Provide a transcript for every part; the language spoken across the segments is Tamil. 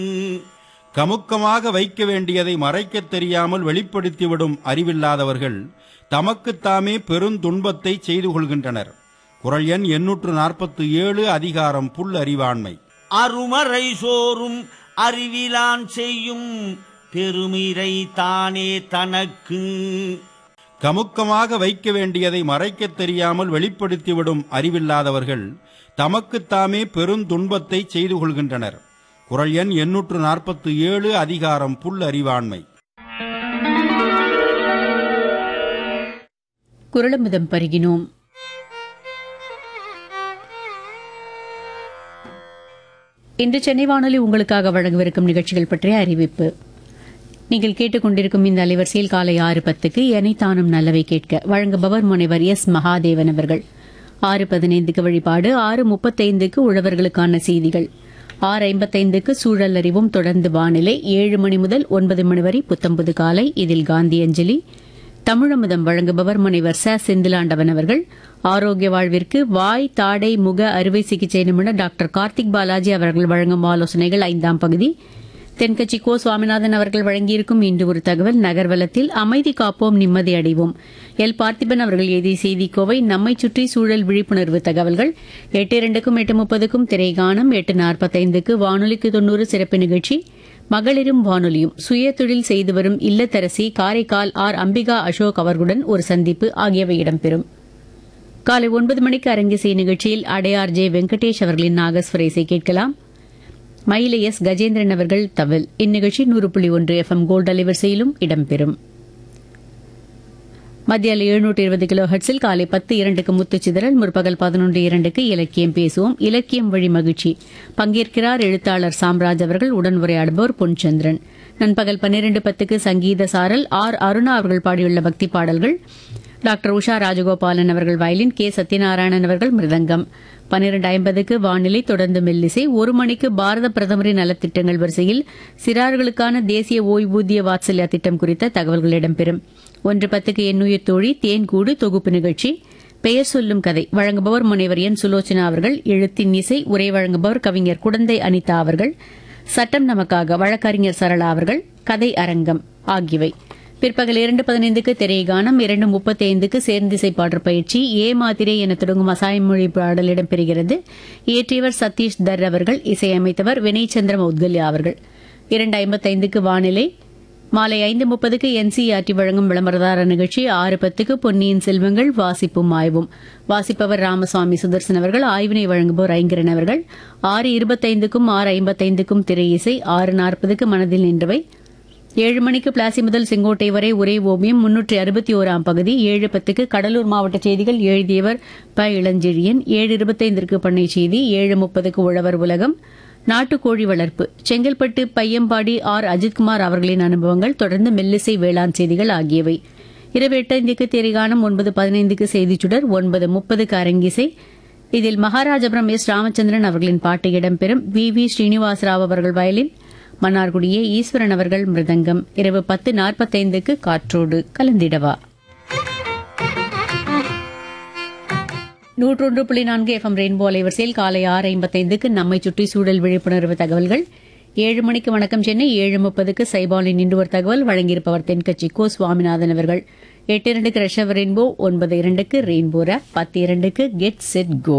கமுக்கமாக வைக்க வேண்டியதை மறைக்கத் தெரியாமல் வெளிப்படுத்திவிடும் அறிவில்லாதவர்கள் தமக்குத்தாமே பெருந்துன்பத்தை செய்து கொள்கின்றனர் குரல் எண் எண்ணூற்று நாற்பத்தி ஏழு அதிகாரம் புல் அறிவாண்மை அருமறை சோறும் அறிவிலான் செய்யும் பெருமிரை தானே தனக்கு கமுக்கமாக வைக்க வேண்டியதை மறைக்கத் தெரியாமல் வெளிப்படுத்திவிடும் அறிவில்லாதவர்கள் தமக்குத்தாமே பெருந்துன்பத்தை செய்து கொள்கின்றனர் குரல் எண் எண்ணூற்று நாற்பத்தி ஏழு அதிகாரம் புல் அறிவாண்மை குரலமுதம் பருகினோம் இன்று சென்னை வானொலி உங்களுக்காக வழங்கவிருக்கும் நிகழ்ச்சிகள் பற்றிய அறிவிப்பு நீங்கள் கேட்டுக்கொண்டிருக்கும் இந்த அலைவரிசையில் காலை ஆறு பத்துக்கு எனைத்தானும் நல்லவை கேட்க வழங்குபவர் முனைவர் எஸ் மகாதேவன் அவர்கள் ஆறு பதினைந்துக்கு வழிபாடு ஆறு முப்பத்தைந்துக்கு உழவர்களுக்கான செய்திகள் ஆறு ஐம்பத்தைந்துக்கு சூழல் அறிவும் தொடர்ந்து வானிலை ஏழு மணி முதல் ஒன்பது மணி வரை புத்தம்புது காலை இதில் காந்தி அஞ்சலி தமிழமுதம் வழங்குபவர் முனைவர் ச செந்திலாண்டவன் அவர்கள் ஆரோக்கிய வாழ்விற்கு வாய் தாடை முக அறுவை சிகிச்சை நிபுணர் டாக்டர் கார்த்திக் பாலாஜி அவர்கள் வழங்கும் ஆலோசனைகள் ஐந்தாம் பகுதி தென்கட்சி கோ சுவாமிநாதன் அவர்கள் வழங்கியிருக்கும் இன்று ஒரு தகவல் நகர்வலத்தில் அமைதி காப்போம் நிம்மதி அடைவோம் எல் பார்த்திபன் அவர்கள் எழுதிய செய்திக்கோவை நம்மை சுற்றி சூழல் விழிப்புணர்வு தகவல்கள் எட்டு இரண்டுக்கும் எட்டு முப்பதுக்கும் திரைகானம் எட்டு நாற்பத்தைந்துக்கு வானொலிக்கு தொண்ணூறு சிறப்பு நிகழ்ச்சி மகளிரும் வானொலியும் சுய தொழில் செய்து வரும் இல்லத்தரசி காரைக்கால் ஆர் அம்பிகா அசோக் அவர்களுடன் ஒரு சந்திப்பு ஆகியவை இடம்பெறும் காலை ஒன்பது மணிக்கு அரங்கிசை நிகழ்ச்சியில் அடையார் ஜே வெங்கடேஷ் அவர்களின் நாகஸ்வர இசை கேட்கலாம் மயிலை எஸ் கஜேந்திரன் அவர்கள் தவில் இந்நிகழ்ச்சி நூறு புள்ளி ஒன்று எஃப்எம் கோல்டு அலைவரிசையிலும் இடம்பெறும் மத்தியால எழுநூற்று இருபது கிலோ ஹெட்ஸில் காலை பத்து இரண்டுக்கு முத்துச்சிதறல் முற்பகல் பதினொன்று இரண்டுக்கு இலக்கியம் பேசுவோம் இலக்கியம் வழி மகிழ்ச்சி பங்கேற்கிறார் எழுத்தாளர் சாம்ராஜ் அவர்கள் உடன் உரையாடுபவர் பொன்சந்திரன் நண்பகல் பன்னிரண்டு பத்துக்கு சங்கீத சாரல் ஆர் அருணா அவர்கள் பாடியுள்ள பக்தி பாடல்கள் டாக்டர் உஷா ராஜகோபாலன் அவர்கள் வயலின் கே சத்யநாராயணன் அவர்கள் மிருதங்கம் பன்னிரண்டு ஐம்பதுக்கு வானிலை தொடர்ந்து மெல்லிசை ஒரு மணிக்கு பாரத பிரதமரின் நலத்திட்டங்கள் வரிசையில் சிறார்களுக்கான தேசிய ஓய்வூதிய வாத்சல்யா திட்டம் குறித்த தகவல்கள் இடம்பெறும் ஒன்று பத்துக்கு எண்ணுயிர் தோழி தேன்கூடு தொகுப்பு நிகழ்ச்சி பெயர் சொல்லும் கதை வழங்குபவர் முனைவர் என் சுலோச்சனா அவர்கள் எழுத்தின் இசை உரை வழங்குபவர் கவிஞர் குடந்தை அனிதா அவர்கள் சட்டம் நமக்காக வழக்கறிஞர் சரளா அவர்கள் கதை அரங்கம் ஆகியவை பிற்பகல் இரண்டு பதினைந்துக்கு திரைகானம் இரண்டு முப்பத்தி ஐந்துக்கு சேர்ந்திசை பாடற் பயிற்சி ஏ மாதிரே என தொடங்கும் அசாயமொழி பாடல் இடம்பெறுகிறது இயற்றியவர் சதீஷ் தர் அவர்கள் இசையமைத்தவர் வினய் சந்திர மௌத்கல்யா அவர்கள் இரண்டு ஐம்பத்தைந்துக்கு வானிலை மாலை ஐந்து முப்பதுக்கு என்சிஆர்டி வழங்கும் விளம்பரதார நிகழ்ச்சி ஆறு பத்துக்கு பொன்னியின் செல்வங்கள் வாசிப்பும் ஆய்வும் வாசிப்பவர் ராமசுவாமி சுதர்சன் அவர்கள் ஆய்வினை வழங்குபவர் ஐங்கரன் அவர்கள் ஆறு இருபத்தைந்துக்கும் ஆறு ஐம்பத்தைந்துக்கும் திரை இசை ஆறு நாற்பதுக்கு மனதில் நின்றவை ஏழு மணிக்கு பிளாசி முதல் செங்கோட்டை வரை ஒரே ஓவியம் முன்னூற்றி அறுபத்தி ஓராம் பகுதி ஏழு பத்துக்கு கடலூர் மாவட்ட செய்திகள் எழுதியவர் ப இளஞ்செழியன் ஏழு இருபத்தைந்திற்கு பண்ணை செய்தி ஏழு முப்பதுக்கு உழவர் உலகம் நாட்டுக்கோழி வளர்ப்பு செங்கல்பட்டு பையம்பாடி ஆர் அஜித்குமார் அவர்களின் அனுபவங்கள் தொடர்ந்து மெல்லிசை வேளாண் செய்திகள் ஆகியவை இரவு எட்டைந்துக்கு திரைகானம் ஒன்பது பதினைந்துக்கு செய்திச்சுடர் ஒன்பது முப்பதுக்கு அரங்கிசை இதில் மகாராஜபுரம் எஸ் ராமச்சந்திரன் அவர்களின் பாட்டு இடம்பெறும் வி வி ஸ்ரீனிவாசராவ் அவர்கள் வயலின் மன்னார்குடியே ஈஸ்வரன் அவர்கள் மிருதங்கம் இரவு பத்து நாற்பத்தைந்துக்கு காற்றோடு கலந்திடவா நூற்றொன்று புள்ளி நான்கு எஃப்எம் ரெயின்போ அலைவரிசையில் காலை ஆறு ஐம்பத்தைந்துக்கு நம்மை சுற்றி சூழல் விழிப்புணர்வு தகவல்கள் ஏழு மணிக்கு வணக்கம் சென்னை ஏழு முப்பதுக்கு சைபாலின் இன்று ஒரு தகவல் வழங்கியிருப்பவர் தென்கட்சி கோ சுவாமிநாதன் அவர்கள் எட்டு இரண்டுக்கு ரஷ்யவ் ரெயின்போ ஒன்பது இரண்டுக்கு ரெயின்போ ரேப் பத்து இரண்டுக்கு கெட் செட் கோ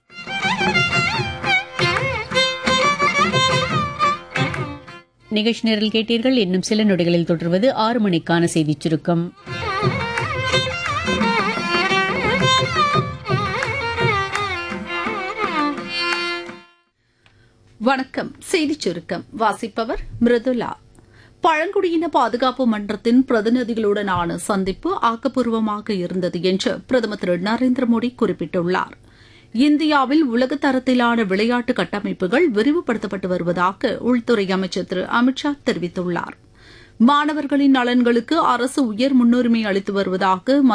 நிகழ்ச்சி நிரல் கேட்டீர்கள் இன்னும் சில நொடிகளில் தொடர்வது ஆறு மணிக்கான செய்திச் சுருக்கம் வணக்கம் செய்திச் சுருக்கம் வாசிப்பவர் மிருதுலா பழங்குடியின பாதுகாப்பு மன்றத்தின் பிரதிநிதிகளுடனான சந்திப்பு ஆக்கப்பூர்வமாக இருந்தது என்று பிரதமர் திரு நரேந்திர மோடி குறிப்பிட்டுள்ளார் இந்தியாவில் உலக தரத்திலான விளையாட்டு கட்டமைப்புகள் விரிவுபடுத்தப்பட்டு வருவதாக உள்துறை அமைச்சர் திரு அமித்ஷா தெரிவித்துள்ளார் மாணவர்களின் நலன்களுக்கு அரசு உயர் முன்னுரிமை அளித்து வருவதாக